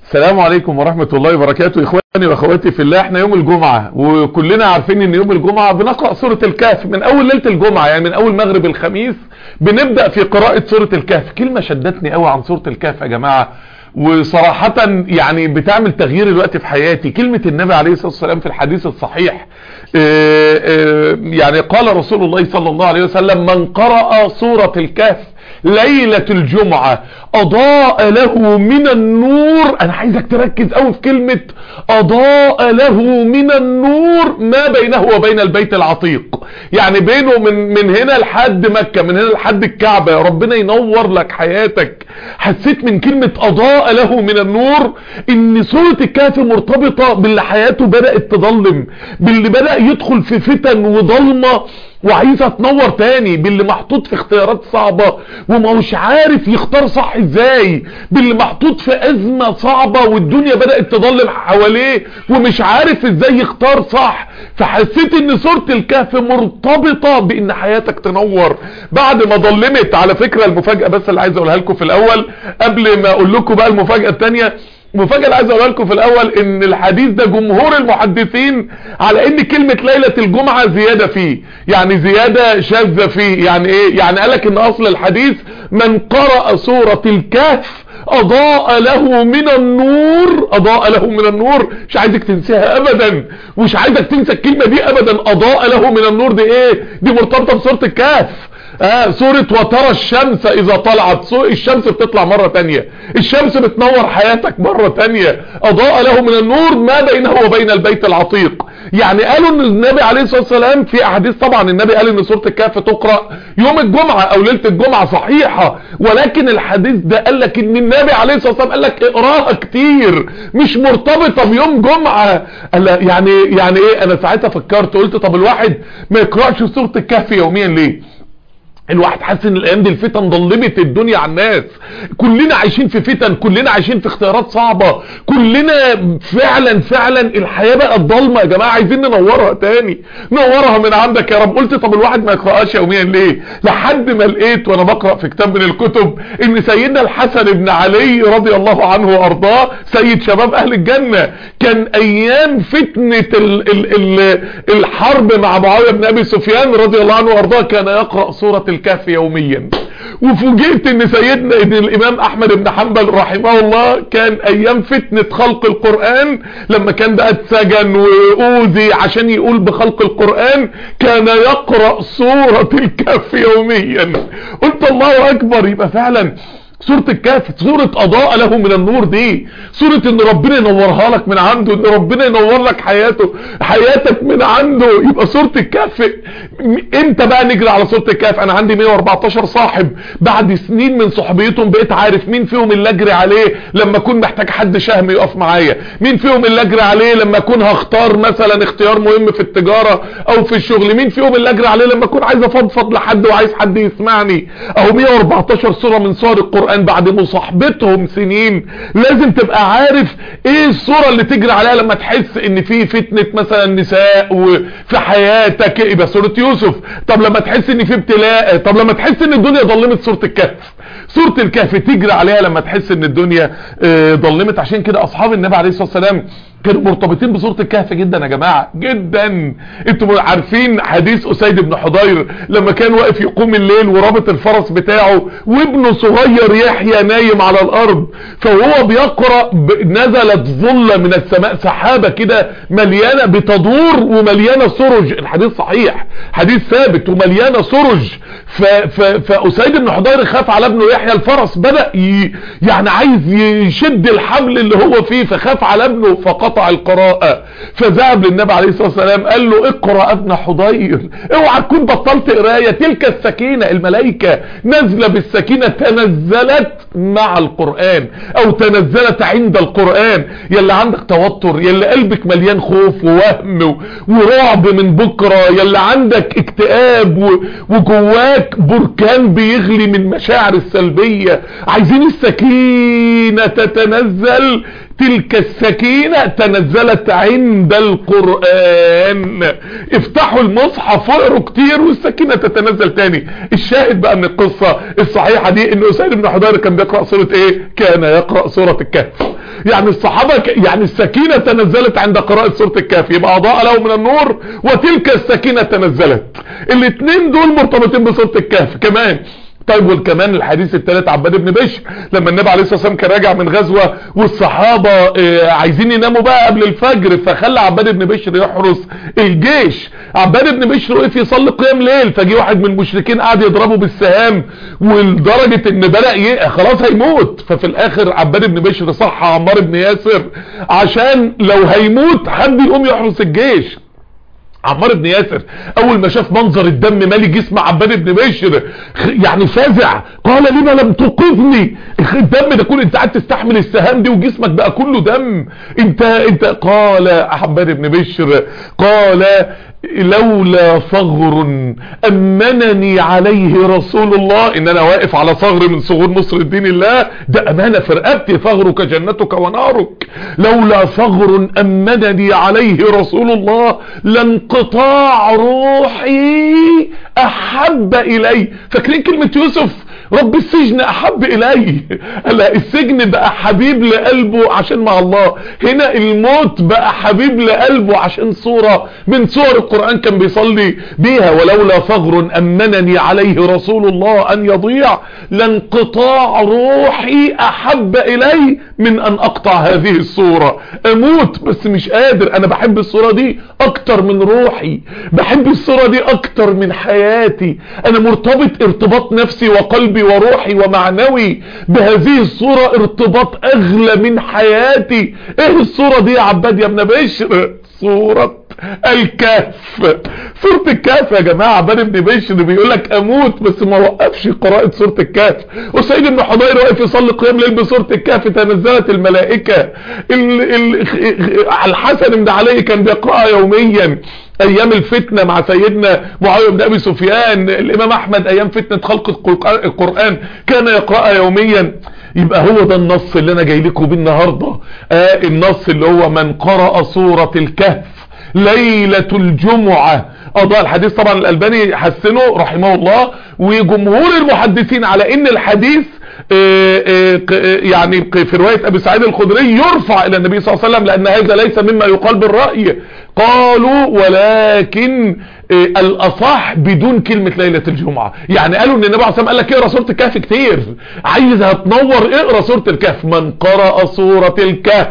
السلام عليكم ورحمة الله وبركاته اخواني واخواتي في الله احنا يوم الجمعة وكلنا عارفين ان يوم الجمعة بنقرأ سورة الكهف من اول ليلة الجمعة يعني من اول مغرب الخميس بنبدأ في قراءة سورة الكهف كلمة شدتني قوي عن سورة الكهف يا جماعة وصراحة يعني بتعمل تغيير الوقت في حياتي كلمة النبي عليه الصلاة والسلام في الحديث الصحيح اه اه يعني قال رسول الله صلى الله عليه وسلم من قرأ سورة الكهف ليلة الجمعة اضاء له من النور انا عايزك تركز قوي في كلمة اضاء له من النور ما بينه وبين البيت العتيق يعني بينه من, من هنا لحد مكة من هنا لحد الكعبة ربنا ينور لك حياتك حسيت من كلمة اضاء له من النور ان سورة الكهف مرتبطة باللي حياته بدأت تضلم باللي بدأ يدخل في فتن وضلمة وعايزة تنور تاني باللي محطوط في اختيارات صعبة ومش عارف يختار صح ازاي باللي محطوط في ازمة صعبة والدنيا بدأت تضلم حواليه ومش عارف ازاي يختار صح فحسيت ان سورة الكهف مرتبطة بان حياتك تنور بعد ما ضلمت على فكرة المفاجأة بس اللي عايز اقولها لكم في الاول قبل ما اقول لكم بقى المفاجأة التانية المفاجأة اللي عايز اقولها لكم في الاول ان الحديث ده جمهور المحدثين على ان كلمة ليلة الجمعة زيادة فيه يعني زيادة شاذة فيه يعني ايه يعني قالك ان اصل الحديث من قرأ سورة الكهف اضاء له من النور اضاء له من النور مش عايزك تنساها ابدا مش عايزك تنسى الكلمة دي ابدا اضاء له من النور دي ايه دي مرتبطة بسورة الكهف آه سورة وترى الشمس اذا طلعت الشمس بتطلع مرة تانية الشمس بتنور حياتك مرة تانية اضاء له من النور ما بينه وبين البيت العتيق يعني قالوا ان النبي عليه الصلاة والسلام في احاديث طبعا النبي قال ان سورة الكهف تقرأ يوم الجمعة او ليلة الجمعة صحيحة ولكن الحديث ده قال لك ان النبي عليه الصلاة والسلام قال لك اقراها كتير مش مرتبطة بيوم جمعة قال يعني يعني ايه انا ساعتها فكرت قلت طب الواحد ما يقرأش سورة الكهف يوميا ليه الواحد حاسس ان الايام دي الفتن ضلمت الدنيا على الناس كلنا عايشين في فتن كلنا عايشين في اختيارات صعبة كلنا فعلا فعلا الحياة بقت ضلمة يا جماعة عايزين ننورها تاني نورها من عندك يا رب قلت طب الواحد ما يقرأش يوميا ليه لحد ما لقيت وانا بقرأ في كتاب من الكتب ان سيدنا الحسن بن علي رضي الله عنه وارضاه سيد شباب اهل الجنة كان ايام فتنة ال ال ال الحرب مع معاوية بن ابي سفيان رضي الله عنه وارضاه كان يقرأ سورة الكهف يوميا وفوجئت ان سيدنا ان الامام احمد بن حنبل رحمه الله كان ايام فتنة خلق القرآن لما كان بقى اتسجن واوذي عشان يقول بخلق القرآن كان يقرأ سورة الكهف يوميا قلت الله اكبر يبقى فعلا سورة الكهف سورة اضاء له من النور دي سورة ان ربنا ينورها لك من عنده ان ربنا ينور لك حياته حياتك من عنده يبقى سورة الكهف امتى بقى نجري على سورة الكهف انا عندي 114 صاحب بعد سنين من صحبيتهم بقيت عارف مين فيهم اللي اجري عليه لما اكون محتاج حد شهم يقف معايا مين فيهم اللي اجري عليه لما اكون هختار مثلا اختيار مهم في التجارة او في الشغل مين فيهم اللي اجري عليه لما اكون عايز افضفض لحد وعايز حد يسمعني اهو 114 سورة من سور القرآن القرآن بعد مصاحبتهم سنين لازم تبقى عارف ايه الصورة اللي تجري عليها لما تحس ان في فتنة مثلا نساء وفي حياتك يبقى سورة يوسف طب لما تحس ان في ابتلاء طب لما تحس ان الدنيا ضلمت سورة الكهف سورة الكهف تجري عليها لما تحس ان الدنيا ضلمت عشان كده اصحاب النبي عليه الصلاة والسلام كانوا مرتبطين بسورة الكهف جدا يا جماعة جدا انتوا عارفين حديث اسيد بن حضير لما كان واقف يقوم الليل ورابط الفرس بتاعه وابنه صغير يحيى نايم على الارض فهو بيقرأ نزلت ظلة من السماء سحابة كده مليانة بتدور ومليانة سرج الحديث صحيح حديث ثابت ومليانة سرج فاسيد بن حضير خاف على ابنه يحيى الفرس بدأ يعني عايز يشد الحبل اللي هو فيه فخاف على ابنه فقط قطع القراءة فذهب للنبي عليه الصلاة والسلام قال له اقرأ ابن حضير اوعى تكون بطلت قراية تلك السكينة الملائكة نزل بالسكينة تنزلت مع القرآن او تنزلت عند القرآن يلي عندك توتر يلي قلبك مليان خوف ووهم ورعب من بكرة يلي عندك اكتئاب وجواك بركان بيغلي من مشاعر السلبية عايزين السكينة تتنزل تلك السكينة تنزلت عند القرآن افتحوا المصحف واقروا كتير والسكينة تتنزل تاني الشاهد بقى من القصة الصحيحة دي ان اسيد بن حضير كان بيقرأ سورة ايه كان يقرأ سورة الكهف يعني الصحابة ك... يعني السكينة تنزلت عند قراءة سورة الكهف يبقى اضاء له من النور وتلك السكينة تنزلت الاثنين دول مرتبطين بسورة الكهف كمان طيب والكمان الحديث الثالث عباد بن بشر لما النبي عليه الصلاه والسلام كان راجع من غزوه والصحابه آه عايزين يناموا بقى قبل الفجر فخلى عباد بن بشر يحرس الجيش عباد بن بشر وقف يصلي قيام ليل فجي واحد من المشركين قعد يضربه بالسهام ولدرجه ان بدا ي... خلاص هيموت ففي الاخر عباد بن بشر صح عمار بن ياسر عشان لو هيموت حد يقوم يحرس الجيش عمار بن ياسر اول ما شاف منظر الدم مالي جسم عباد بن بشر يعني فزع قال لما لم توقفني الدم ده كله انت قاعد تستحمل السهام دي وجسمك بقى كله دم انت انت قال عباد بن بشر قال لولا ثغر امنني عليه رسول الله ان انا واقف على ثغر من ثغور نصر الدين الله ده امانة في رقبتي ثغرك جنتك ونارك لولا ثغر امنني عليه رسول الله لانقطاع روحي احب الي فاكرين كلمة يوسف رب السجن احب الي لا السجن بقى حبيب لقلبه عشان مع الله هنا الموت بقى حبيب لقلبه عشان صورة من صور القرآن كان بيصلي بيها ولولا فغر امنني عليه رسول الله ان يضيع لانقطاع روحي احب الي من ان اقطع هذه الصورة اموت بس مش قادر انا بحب الصورة دي اكتر من روحي بحب الصورة دي اكتر من حياتي انا مرتبط ارتباط نفسي وقلبي وروحي ومعنوي بهذه الصورة ارتباط اغلى من حياتي ايه الصورة دي يا عباد يا ابن بشر صورة الكهف سورة الكهف يا جماعة عباد بن بشر بيقول لك اموت بس ما وقفش قراءة سورة الكهف وسيد بن حضير واقف يصلي قيام ليل بسورة الكهف تنزلت الملائكة ال ال الحسن بن علي كان بيقرأها يوميا ايام الفتنة مع سيدنا معاوية بن ابي سفيان الامام احمد ايام فتنة خلق القرآن كان يقرأها يوميا يبقى هو ده النص اللي انا جاي لكم بيه النهاردة آه النص اللي هو من قرأ سورة الكهف ليلة الجمعة اضاء الحديث طبعا الالباني حسنه رحمه الله وجمهور المحدثين على ان الحديث يعني في رواية ابي سعيد الخدري يرفع الى النبي صلى الله عليه وسلم لان هذا ليس مما يقال بالرأي قالوا ولكن الاصح بدون كلمة ليلة الجمعة يعني قالوا ان النبي عليه الصلاة والسلام قال لك اقرا سورة الكهف كتير عايزها تنور اقرا سورة الكهف من قرأ سورة الكهف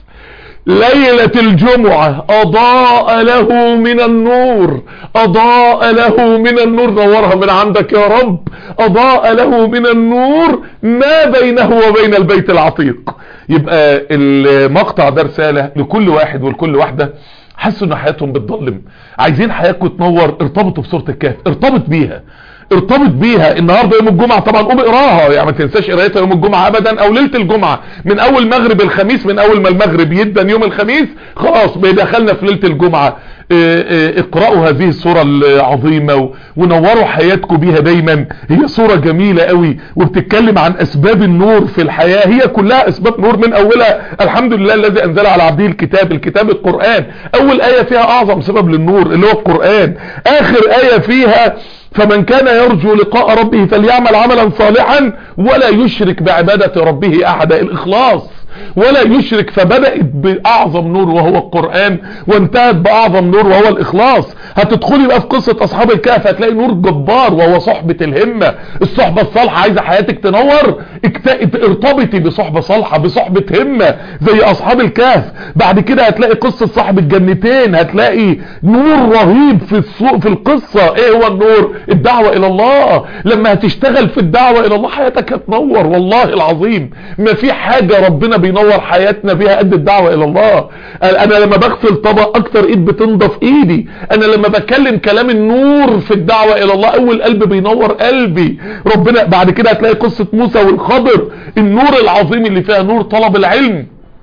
ليلة الجمعة اضاء له من النور اضاء له من النور نورها من عندك يا رب اضاء له من النور ما بينه وبين البيت العتيق يبقى المقطع ده رسالة لكل واحد ولكل واحدة حسوا ان حياتهم بتضلم عايزين حياتكم تنور ارتبطوا بسورة الكهف ارتبط بيها ارتبط بيها النهاردة يوم الجمعة طبعا قوم اقراها يعني ما تنساش قرايتها يوم الجمعة ابدا او ليلة الجمعة من اول مغرب الخميس من اول ما المغرب يدن يوم الخميس خلاص بيدخلنا في ليلة الجمعة اه اه اقرأوا هذه الصورة العظيمة ونوروا حياتكم بيها دايما هي صورة جميلة قوي وبتتكلم عن اسباب النور في الحياة هي كلها اسباب نور من اولها الحمد لله الذي انزل على عبده الكتاب الكتاب القرآن اول اية فيها اعظم سبب للنور اللي هو القرآن اخر اية فيها فمن كان يرجو لقاء ربه فليعمل عملا صالحا ولا يشرك بعبادة ربه احدا الاخلاص ولا يشرك فبدأت بأعظم نور وهو القرآن وانتهت بأعظم نور وهو الإخلاص هتدخلي بقى في قصة أصحاب الكهف هتلاقي نور جبار وهو صحبة الهمة الصحبة الصالحة عايزة حياتك تنور ارتبطي بصحبة صالحة بصحبة همة زي أصحاب الكهف بعد كده هتلاقي قصة صاحب الجنتين هتلاقي نور رهيب في السوق في القصة ايه هو النور الدعوة إلى الله لما هتشتغل في الدعوة إلى الله حياتك هتنور والله العظيم ما في حاجة ربنا بينور حياتنا بيها قد الدعوة الى الله انا لما بغسل طبق اكتر ايد بتنضف ايدي انا لما بتكلم كلام النور في الدعوة الى الله اول قلب بينور قلبي ربنا بعد كده هتلاقي قصة موسى والخضر النور العظيم اللي فيها نور طلب العلم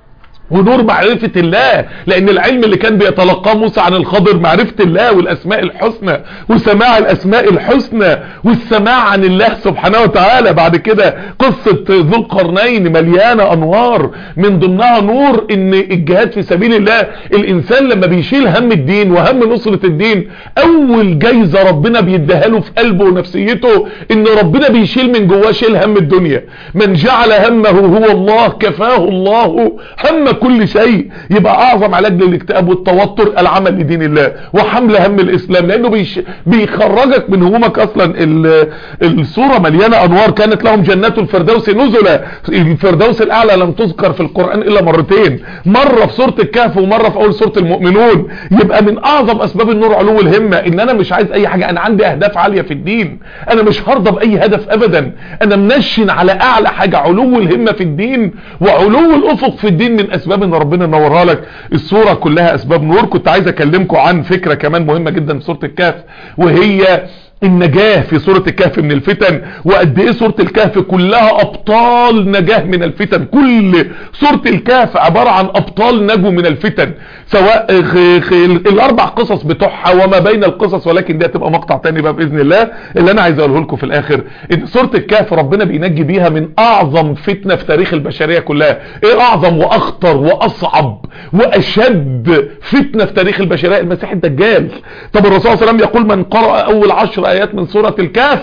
ونور معرفة الله لان العلم اللي كان بيتلقاه موسى عن الخضر معرفة الله والاسماء الحسنى وسماع الاسماء الحسنى والسماع عن الله سبحانه وتعالى بعد كده قصة ذو القرنين مليانة انوار من ضمنها نور ان الجهاد في سبيل الله الانسان لما بيشيل هم الدين وهم نصرة الدين اول جايزة ربنا بيديها له في قلبه ونفسيته ان ربنا بيشيل من جواه شيل هم الدنيا من جعل همه هو الله كفاه الله هم كل شيء يبقى اعظم علاج للاكتئاب والتوتر العمل لدين الله وحمل هم الاسلام لانه بيش بيخرجك من همومك اصلا الصورة مليانة انوار كانت لهم جنات الفردوس نزلا الفردوس الاعلى لم تذكر في القرآن الا مرتين مرة في سورة الكهف ومرة في اول سورة المؤمنون يبقى من اعظم اسباب النور علو الهمة ان انا مش عايز اي حاجة انا عندي اهداف عالية في الدين انا مش هرضى باي هدف ابدا انا منشن على اعلى حاجة علو الهمة في الدين وعلو الافق في الدين من اسباب ان ربنا ينورها لك الصورة كلها اسباب نور كنت عايز اكلمكم عن فكرة كمان مهمة جدا في سورة الكهف وهي النجاة في سورة الكهف من الفتن وقد ايه سورة الكهف كلها ابطال نجاة من الفتن كل سورة الكهف عبارة عن ابطال نجوا من الفتن سواء خ... خ... الاربع قصص بتوعها وما بين القصص ولكن دي هتبقى مقطع تاني بقى باذن الله اللي انا عايز اقوله لكم في الاخر ان سورة الكهف ربنا بينجي بيها من اعظم فتنة في تاريخ البشرية كلها ايه اعظم واخطر واصعب واشد فتنة في تاريخ البشرية المسيح الدجال طب الرسول صلى الله عليه وسلم يقول من قرأ اول عشر ايات من سورة الكهف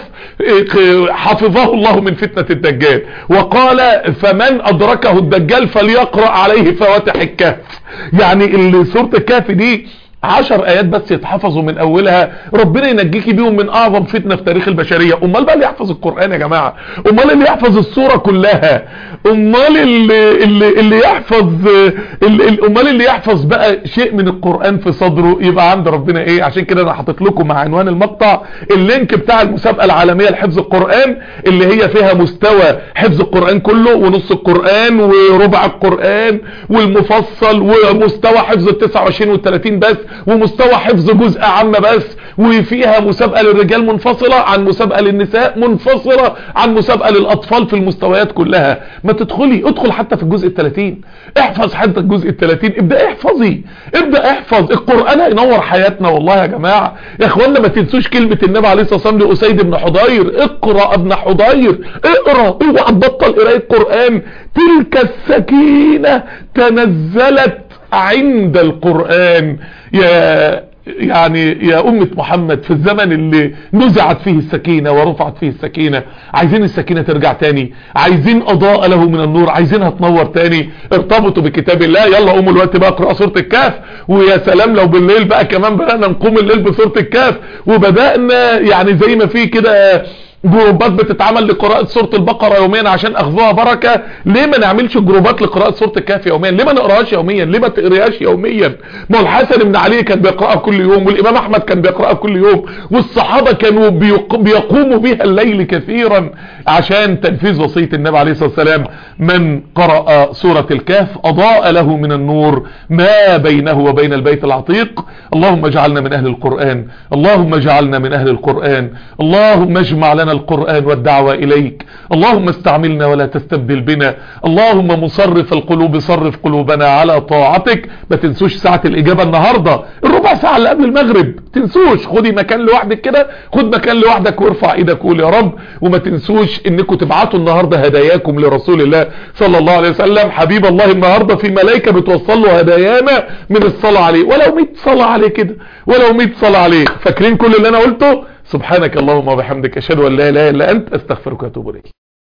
حفظه الله من فتنة الدجال وقال فمن ادركه الدجال فليقرأ عليه فواتح الكهف يعني سورة الكهف دي عشر ايات بس يتحفظوا من اولها ربنا ينجيكي بيهم من اعظم فتنة في تاريخ البشرية امال بقى اللي يحفظ القرآن يا جماعة امال اللي يحفظ السورة كلها امال اللي, اللي, اللي يحفظ اللي امال اللي يحفظ بقى شيء من القرآن في صدره يبقى عند ربنا ايه عشان كده انا حاطط لكم مع عنوان المقطع اللينك بتاع المسابقة العالمية لحفظ القرآن اللي هي فيها مستوى حفظ القرآن كله ونص القرآن وربع القرآن والمفصل ومستوى حفظ ال 29 وال 30 بس ومستوى حفظ جزء عام بس وفيها مسابقة للرجال منفصلة عن مسابقة للنساء منفصلة عن مسابقة للأطفال في المستويات كلها ما تدخلي ادخل حتى في الجزء الثلاثين احفظ حتى الجزء الثلاثين ابدأ احفظي ابدأ احفظ القرآن هينور حياتنا والله يا جماعة يا اخوانا ما تنسوش كلمة النبي عليه الصلاة والسلام لأسيد بن حضير اقرأ ابن حضير اقرأ اوعى تبطل قراية قرآن تلك السكينة تنزلت عند القرآن يا يعني يا أمة محمد في الزمن اللي نزعت فيه السكينة ورفعت فيه السكينة عايزين السكينة ترجع تاني عايزين أضاء له من النور عايزينها تنور تاني ارتبطوا بكتاب الله يلا قوموا الوقت بقى اقرأ سورة الكهف ويا سلام لو بالليل بقى كمان بدأنا نقوم الليل بسورة الكهف وبدأنا يعني زي ما في كده جروبات بتتعمل لقراءة سورة البقرة يوميا عشان اخذوها بركة ليه ما نعملش جروبات لقراءة سورة الكهف يوميا ليه ما نقراهاش يوميا ليه ما تقريهاش يوميا ما هو الحسن بن علي كان بيقرأها كل يوم والامام احمد كان بيقرأها كل يوم والصحابة كانوا بيق... بيقوموا بها الليل كثيرا عشان تنفيذ وصية النبي عليه الصلاة والسلام من قرأ سورة الكهف اضاء له من النور ما بينه وبين البيت العتيق اللهم اجعلنا من اهل القرآن اللهم اجعلنا من اهل القرآن اللهم اجمع لنا القرآن والدعوة إليك اللهم استعملنا ولا تستبدل بنا اللهم مصرف القلوب صرف قلوبنا على طاعتك ما تنسوش ساعة الإجابة النهاردة الربع ساعة اللي قبل المغرب تنسوش خدي مكان لوحدك كده خد مكان لوحدك وارفع ايدك وقول يا رب وما تنسوش انكم تبعتوا النهاردة هداياكم لرسول الله صلى الله عليه وسلم حبيب الله النهاردة في ملائكة بتوصل له هدايانا من الصلاة عليه ولو 100 صلاة عليه كده ولو 100 صلاة عليه فاكرين كل اللي انا قلته سبحانك اللهم وبحمدك اشهد ان لا اله الا انت استغفرك واتوب اليك